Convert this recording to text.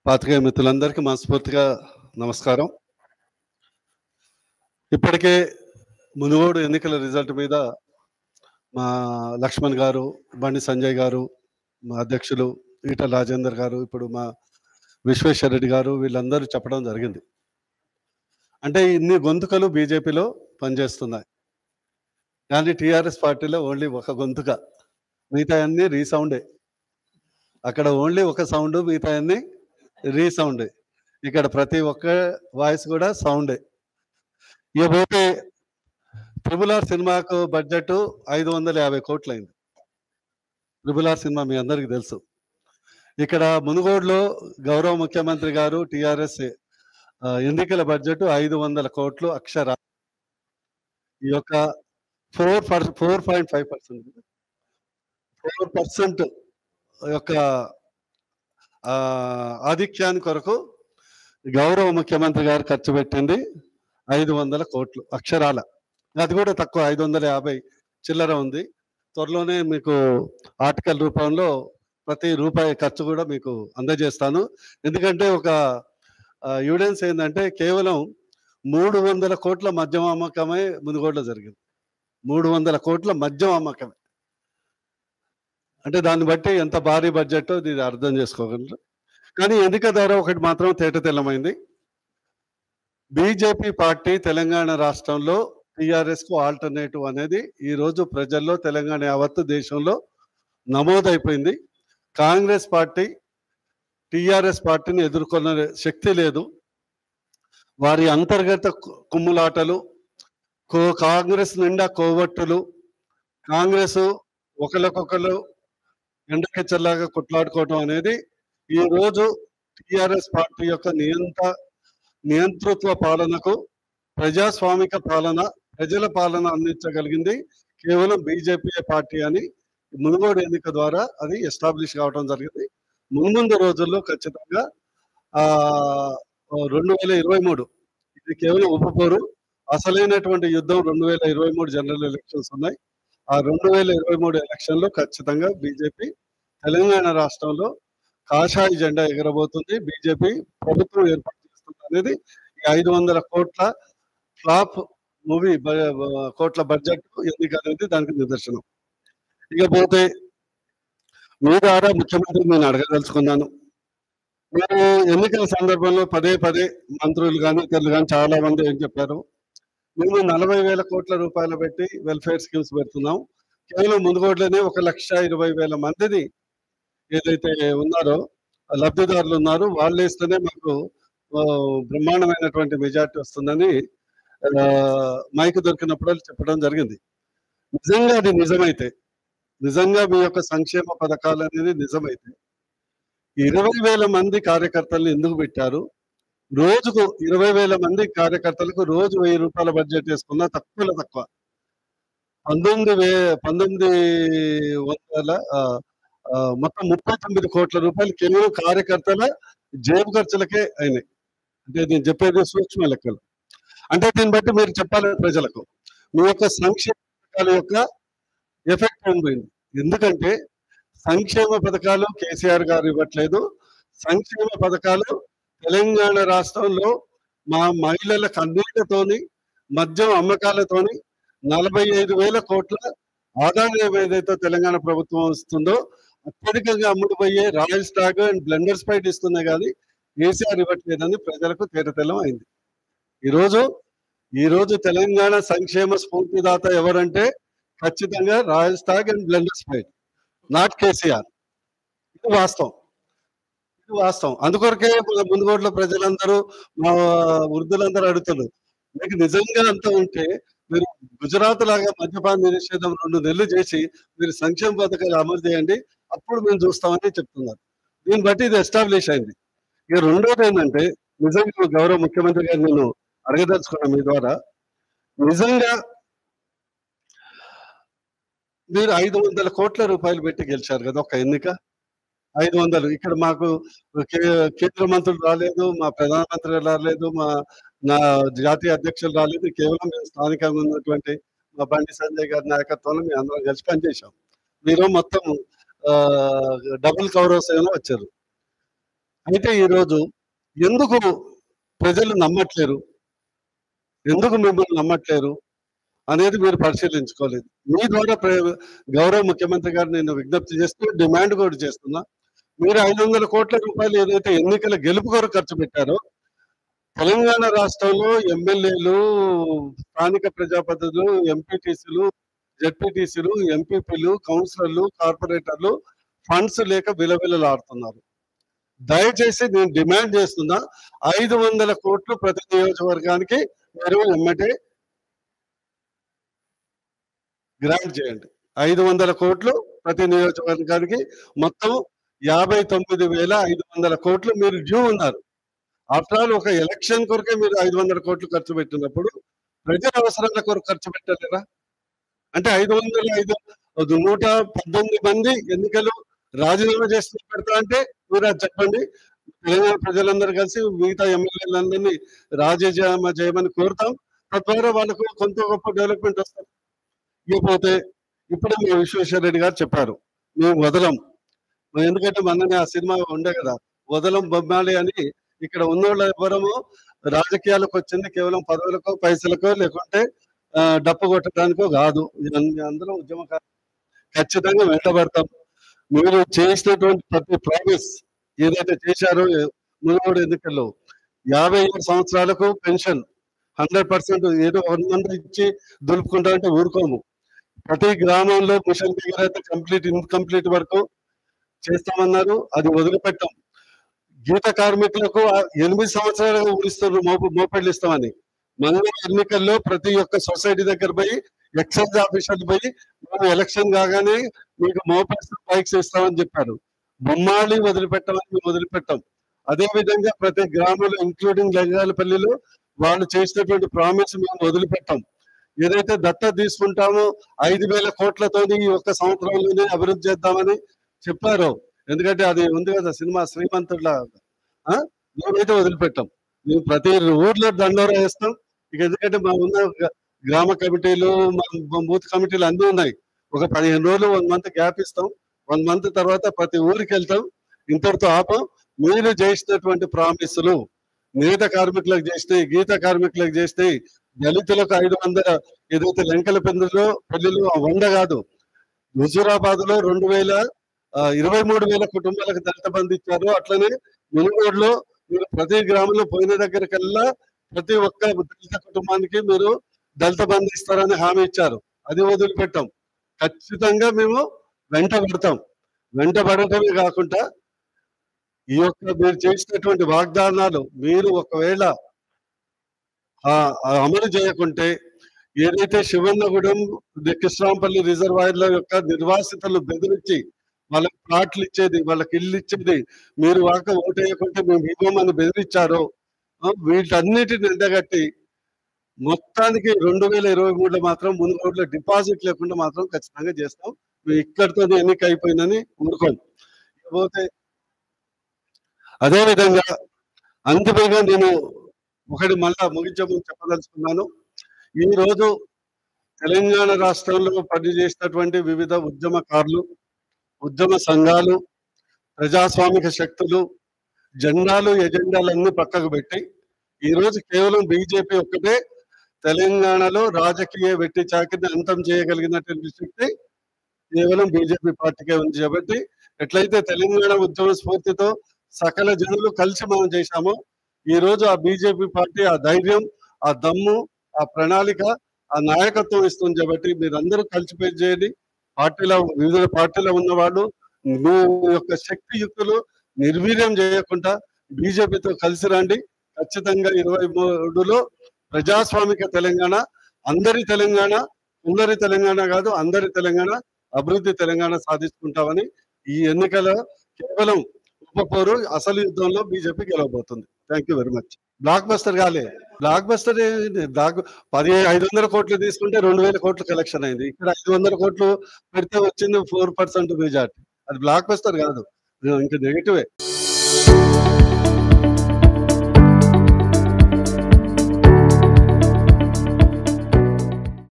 పాత్రికేయ మిత్రులందరికీ మనస్ఫూర్తిగా నమస్కారం ఇప్పటికే మునుగోడు ఎన్నికల రిజల్ట్ మీద మా లక్ష్మణ్ గారు బండి సంజయ్ గారు మా అధ్యక్షులు ఈటల రాజేందర్ గారు ఇప్పుడు మా విశ్వేశ్వర రెడ్డి గారు వీళ్ళందరూ చెప్పడం జరిగింది అంటే ఇన్ని గొంతుకలు బీజేపీలో పనిచేస్తున్నాయి కానీ టీఆర్ఎస్ పార్టీలో ఓన్లీ ఒక గొంతుక మిగతా అన్ని రీసౌండే అక్కడ ఓన్లీ ఒక సౌండ్ మిగతా అన్ని రీసౌండ్ ఇక్కడ ప్రతి ఒక్క వాయిస్ కూడా సౌండే ఇక పోతే ట్రిబుల్ ఆర్ సినిమాకు బడ్జెట్ ఐదు వందల యాభై కోట్లు అయింది ట్రిబుల్ ఆర్ సినిమా మీ అందరికీ తెలుసు ఇక్కడ మునుగోడులో గౌరవ ముఖ్యమంత్రి గారు టిఆర్ఎస్ ఎన్నికల బడ్జెట్ ఐదు వందల కోట్లు అక్షర ఈ యొక్క four per four point five percent four percent యొక్క ఆ, ఆధిక్యాన్ని కొరకు గౌరవ ముఖ్యమంత్రి గారు ఖర్చు పెట్టింది ఐదు వందల కోట్లు అక్షరాల అది కూడా తక్కువ ఐదు వందల యాభై చిల్లర ఉంది త్వరలోనే మీకు ఆర్టికల్ రూపంలో ప్రతి రూపాయి ఖర్చు కూడా మీకు అందజేస్తాను ఎందుకంటే ఒక ఎవిడెన్స్ ఏంటంటే కేవలం మూడు వందల కోట్ల మద్యం అమ్మకమే మునుగోడులో జరిగింది మూడు వందల కోట్ల మద్యం అమ్మకమే అంటే దాన్ని బట్టి ఎంత భారీ బడ్జెట్ ఇది అర్థం చేసుకోగలరు కానీ ఎన్నిక ద్వారా ఒకటి మాత్రం తేట తెల్లమైంది బీజేపీ పార్టీ తెలంగాణ రాష్ట్రంలో టిఆర్ఎస్ కు ఆల్టర్నేటివ్ అనేది ఈ రోజు ప్రజల్లో తెలంగాణ యావత్తు దేశంలో నమోదైపోయింది కాంగ్రెస్ పార్టీ టిఆర్ఎస్ పార్టీని ఎదుర్కొన్న శక్తి లేదు వారి అంతర్గత కు- కుమ్ములాటలు కో కాంగ్రెస్ నిండా కోవట్టులు కాంగ్రెస్ ఒకరికొకరు ఎండకెచ్చలాగా కొట్లాడుకోవడం అనేది ఈ రోజు టిఆర్ఎస్ పార్టీ యొక్క నియంత నియంతృత్వ పాలనకు ప్రజాస్వామిక పాలన ప్రజల పాలన అందించగలిగింది కేవలం బీజేపీ పార్టీ అని మునుగోడు ఎన్నిక ద్వారా అది ఎస్టాబ్లిష్ కావడం జరిగింది మున్ముందు రోజుల్లో ఖచ్చితంగా ఆ రెండు వేల ఇరవై మూడు ఇది కేవలం ఉపపోరు అసలైనటువంటి యుద్ధం రెండు వేల ఇరవై మూడు జనరల్ ఎలక్షన్స్ ఉన్నాయి ఆ రెండు వేల ఇరవై మూడు ఎలక్షన్ లో ఖచ్చితంగా బీజేపీ తెలంగాణ రాష్ట్రంలో కాషాయ జెండా ఎగరబోతుంది బీజేపీ ప్రభుత్వం ఏర్పాటు చేస్తుంది అనేది ఈ ఐదు వందల కోట్ల ఫ్లాప్ మూవీ కోట్ల బడ్జెట్ ఎన్నిక అనేది దానికి నిదర్శనం ఇకపోతే మీ ద్వారా ముఖ్యమంత్రి నేను అడగదలుచుకున్నాను మీరు ఎన్నికల సందర్భంలో పదే పదే మంత్రులు కానీ ఇతరులు కానీ చాలా మంది ఏం చెప్పారు మేము నలభై వేల కోట్ల రూపాయలు పెట్టి వెల్ఫేర్ స్కీమ్స్ పెడుతున్నాం కేవలం ముందుగోడ్లోనే ఒక లక్ష ఇరవై వేల మందిని ఏదైతే ఉన్నారో లబ్ధిదారులు ఉన్నారు వాళ్ళు ఇస్తేనే మాకు ఆ, బ్రహ్మాండమైనటువంటి మెజార్టీ వస్తుందని ఆ, మైక్ దొరికినప్పుడు చెప్పడం జరిగింది నిజంగా అది నిజమైతే నిజంగా మీ యొక్క సంక్షేమ పథకాలు అనేది నిజమైతే ఇరవై వేల మంది కార్యకర్తలను ఎందుకు పెట్టారు రోజుకు ఇరవై వేల మంది కార్యకర్తలకు రోజు వెయ్యి రూపాయల బడ్జెట్ వేసుకున్నా తక్కువలో తక్కువ పంతొమ్మిది వే పంతొమ్మిది వందల ఆ, ఆ, మొత్తం ముప్పై తొమ్మిది కోట్ల రూపాయలు కేవలం కార్యకర్తల జేబు ఖర్చులకే అయినాయి అంటే నేను చెప్పేది సూక్ష్మ లెక్కలు అంటే దీన్ని బట్టి మీరు చెప్పాలి ప్రజలకు మీ యొక్క సంక్షేమ పథకాల యొక్క ఎఫెక్ట్ పోయింది ఎందుకంటే సంక్షేమ పథకాలు కేసీఆర్ గారు ఇవ్వట్లేదు సంక్షేమ పథకాలు తెలంగాణ రాష్ట్రంలో మా మహిళల కన్నీళ్లతోని మద్యం అమ్మకాలతోని నలభై ఐదు వేల కోట్ల ఆదాయం ఏదైతే తెలంగాణ ప్రభుత్వం ఇస్తుందో అత్యధికంగా అమ్ముడుపోయే రాయల్ స్టాగ్ అండ్ బ్లెండర్ స్పైట్ ఇస్తున్నాయి కానీ కేసీఆర్ ఇవ్వట్లేదని ప్రజలకు తేటతెల్లం అయింది ఈరోజు ఈరోజు తెలంగాణ సంక్షేమ స్ఫూర్తిదాత ఎవరంటే ఖచ్చితంగా రాయల్ స్టాగ్ అండ్ బ్లెండర్ స్పైట్ నాట్ కేసీఆర్ ఇది వాస్తవం ఇది వాస్తవం అందుకొరకే మన ముందుగోడ్ల ప్రజలందరూ మా వృద్ధులందరూ అడుగుతున్నారు మీకు నిజంగా అంత ఉంటే మీరు గుజరాత్ లాగా మద్యపాన నిషేధం రెండు నెలలు చేసి మీరు సంక్షేమ పథకాలు అమలు చేయండి అప్పుడు మేము చూస్తామని చెప్తున్నారు దీన్ని బట్టి ఇది ఎస్టాబ్లిష్ అయింది ఇక రెండోది ఏంటంటే నిజంగా గౌరవ ముఖ్యమంత్రి గారు నేను అడగదలుచుకున్నా మీ ద్వారా నిజంగా మీరు ఐదు వందల కోట్ల రూపాయలు పెట్టి గెలిచారు కదా ఒక ఎన్నిక ఐదు వందలు ఇక్కడ మాకు కే- కేంద్ర మంత్రులు రాలేదు మా ప్రధానమంత్రి రాలేదు మా నా జాతీయ అధ్యక్షులు రాలేదు కేవలం మేము స్థానికంగా ఉన్నటువంటి మా బండి సంజయ్ గారి నాయకత్వంలో మేము అందరం కలిసి పనిచేశాం మీరు మొత్తం ఆ, డబుల్ కౌరవసేన వచ్చారు అయితే ఈరోజు ఎందుకు ప్రజలు నమ్మట్లేరు ఎందుకు మిమ్మల్ని నమ్మట్లేరు అనేది మీరు పరిశీలించుకోలేదు మీ ద్వారా ప్ర- గౌరవ ముఖ్యమంత్రి గారు నేను విజ్ఞప్తి చేస్తూ డిమాండ్ కూడా చేస్తున్నా మీరు ఐదు వందల కోట్ల రూపాయలు ఏదైతే ఎన్నికల గెలుపు కొరకు ఖర్చు పెట్టారో తెలంగాణ రాష్ట్రంలో ఎమ్మెల్యేలు స్థానిక ప్రజాప్రతినిధులు ఎంపీటీసీలు జెడ్పీటీసీలు ఎంపీపీలు కౌన్సిలర్లు కార్పొరేటర్లు ఫండ్స్ లేక విలవిలలాడుతున్నారు దయచేసి నేను డిమాండ్ చేస్తున్నా ఐదు వందల కోట్లు ప్రతి నియోజకవర్గానికి మీరు ఎమ్మటే గ్రాంట్ చేయండి ఐదు వందల కోట్లు ప్రతి నియోజకవర్గానికి మొత్తం యాభై తొమ్మిది వేల ఐదు వందల కోట్లు మీరు డ్యూ ఉన్నారు ఆఫ్టర్ ఆల్ ఒక ఎలక్షన్ కొరకే మీరు ఐదు వందల కోట్లు ఖర్చు పెట్టినప్పుడు ప్రజల అవసరాల కొరకు ఖర్చు పెట్టలేరా అంటే ఐదు వందల ఐదు అది నూట పద్దెనిమిది మంది ఎన్నికలు రాజీనామా చేసి పెడతా అంటే మీరు అది చెప్పండి తెలంగాణ ప్రజలందరూ కలిసి మిగతా ఎమ్మెల్యేలందరినీ రాజీనామా చేయమని కోరుతాం తద్వారా వాళ్ళకు కొంత గొప్ప డెవలప్మెంట్ వస్తుంది ఇకపోతే ఇప్పుడే మీ విశ్వేశ్వర రెడ్డి గారు చెప్పారు మేము వదలం మరి ఎందుకంటే మొన్ననే ఆ సినిమా ఉండే కదా వదలం బొమ్మాలి అని ఇక్కడ ఉన్నోళ్ళ ఎవరము రాజకీయాలకు వచ్చింది కేవలం పదవులకో పైసలకో లేకుంటే ఆ, డప్పు కొట్టడానికో కాదు ఇది అన్ని- అందరూ ఉద్యమకారు ఖచ్చితంగా వెంటబడతాం మీరు చేసినటువంటి ప్రతి ప్రామిస్ ఏదైతే చేశారో మునుగోడు ఎన్నికల్లో యాభై ఏడు సంవత్సరాలకు పెన్షన్ హండ్రెడ్ పర్సెంట్ ఏదో వన్ మంత్ ఇచ్చి దులుపుకుంటా అంటే ఊరుకోము ప్రతి గ్రామంలో మిషన్ దగ్గర అయితే కంప్లీట్ ఇన్కంప్లీట్ వరకు చేస్తామన్నారు అది వదిలిపెట్టాం గీత కార్మికులకు ఆ ఎనిమిది సంవత్సరాలుగా ఊరిస్తున్నారు మోపు మోపెళ్ళు ఇస్తామని మన ఎన్నికల్లో ప్రతి ఒక్క సొసైటీ దగ్గర పోయి ఎక్సైజ్ ఆఫీసర్లు పోయి మేము ఎలక్షన్ కాగానే మీకు మోపెడ్స్ బైక్స్ ఇస్తామని చెప్పారు బొమ్మాళి వదిలిపెట్టమని మేము వదిలిపెట్టాం అదే విధంగా ప్రతి గ్రామంలో ఇంక్లూడింగ్ లంగాలపల్లిలో వాళ్ళు చేసినటువంటి ప్రామిస్ మేము వదిలిపెట్టాం ఏదైతే దత్త తీసుకుంటామో ఐదు వేల కోట్లతోని ఈ ఒక్క సంవత్సరంలోనే అభివృద్ధి చేద్దామని చెప్పారు ఎందుకంటే అది ఉంది కదా సినిమా శ్రీమంతుడ్ల ఆ? మేమైతే వదిలిపెట్టాం మేము ప్రతి ఊర్లో దండోరా వేస్తాం ఇక ఎందుకంటే మా ఉన్న గ- గ్రామ కమిటీలు మా- మా బూత్ కమిటీలు అన్నీ ఉన్నాయి ఒక పదిహేను రోజులు వన్ మంత్ గ్యాప్ ఇస్తాం వన్ మంత్ తర్వాత ప్రతి ఊరికి వెళ్తాం ఇంతటితో ఆపం మీరు చేసినటువంటి ప్రామిసులు నేత కార్మికులకు చేసినాయి గీత కార్మికులకు చేసినాయి దళితులకు ఐదు వందల ఏదైతే లెంకల పెందులో పెళ్లిలు ఆ వంద కాదు హుజూరాబాద్ లో రెండు వేల ఆ, ఇరవై మూడు వేల కుటుంబాలకు దళిత బంధు ఇచ్చారు అట్లనే మునుగోడులో మీరు ప్రతి గ్రామంలో పోయిన దగ్గరకల్లా ప్రతి ఒక్క దళిత కుటుంబానికి మీరు దళిత బంధు ఇస్తారని హామీ ఇచ్చారు అది వదిలిపెట్టాం ఖచ్చితంగా మేము వెంట పడతాం వెంట పడటమే కాకుండా ఈ యొక్క మీరు చేసినటువంటి వాగ్దానాలు మీరు ఒకవేళ ఆ ఆ అమలు చేయకుంటే ఏదైతే శివన్నగూడెం ది- కృష్ణాంపల్లి రిజర్వాయర్ల యొక్క నిర్వాసితులు బెదిరించి వాళ్ళకి ప్లాట్లు ఇచ్చేది వాళ్ళకి ఇల్లు ఇచ్చేది మీరు వాక ఓటేయకుంటే మేము ఇవ్వమని బెదిరించారో ఆ, వీటన్నిటిని ఎండగట్టి మొత్తానికి రెండు వేల ఇరవై మూడులో మాత్రం ముందు రోడ్ల డిపాజిట్ లేకుండా మాత్రం ఖచ్చితంగా చేస్తాం మేము ఇక్కడితో ఎన్నిక అయిపోయిందని ఊరుకోం ఇకపోతే అదే విధంగా అంతిమంగా నేను ఒకటి మళ్ళా ముగించే ముందు చెప్పదలుచుకున్నాను ఈ రోజు తెలంగాణ రాష్ట్రంలో పనిచేసినటువంటి వివిధ ఉద్యమకారులు ఉద్యమ సంఘాలు ప్రజాస్వామిక శక్తులు జెండాలు ఎజెండాలన్నీ పక్కకు పెట్టి ఈ రోజు కేవలం బీజేపీ ఒక్కటే తెలంగాణలో రాజకీయ వెట్టి చాకిని అంతం చేయగలిగినటువంటి శక్తి కేవలం బీజేపీ పార్టీకే ఉంది కాబట్టి ఎట్లయితే తెలంగాణ ఉద్యమ స్ఫూర్తితో సకల జనులు కలిసి మనం చేశామో ఈ రోజు ఆ బీజేపీ పార్టీ ఆ ధైర్యం ఆ దమ్ము ఆ ప్రణాళిక ఆ నాయకత్వం ఇస్తుంది కాబట్టి మీరందరూ కలిసి పని చేయండి పార్టీలో వివిధ పార్టీలో ఉన్నవాళ్ళు మీ యొక్క శక్తి యుక్తులు నిర్వీర్యం చేయకుండా బీజేపీతో కలిసి రండి ఖచ్చితంగా ఇరవై మూడులో ప్రజాస్వామిక తెలంగాణ అందరి తెలంగాణ కొందరి తెలంగాణ కాదు అందరి తెలంగాణ అభివృద్ధి తెలంగాణ సాధించుకుంటామని ఈ ఎన్నికల కేవలం ఉపపోరు అసలు యుద్ధంలో బీజేపీ గెలవబోతుంది thank you very much blockbuster కాలే బ్లాక్ బస్టర్ ఏంది? బ్లాక్ పది ఐదు వందల కోట్లు తీసుకుంటే రెండు వేల కోట్లు కలెక్షన్ అయింది ఇక్కడ ఐదు వందల కోట్లు పెడితే వచ్చింది ఫోర్ పర్సెంట్ మెజార్టీ అది బ్లాక్ బస్టర్ కాదు ఇంకా నెగిటివే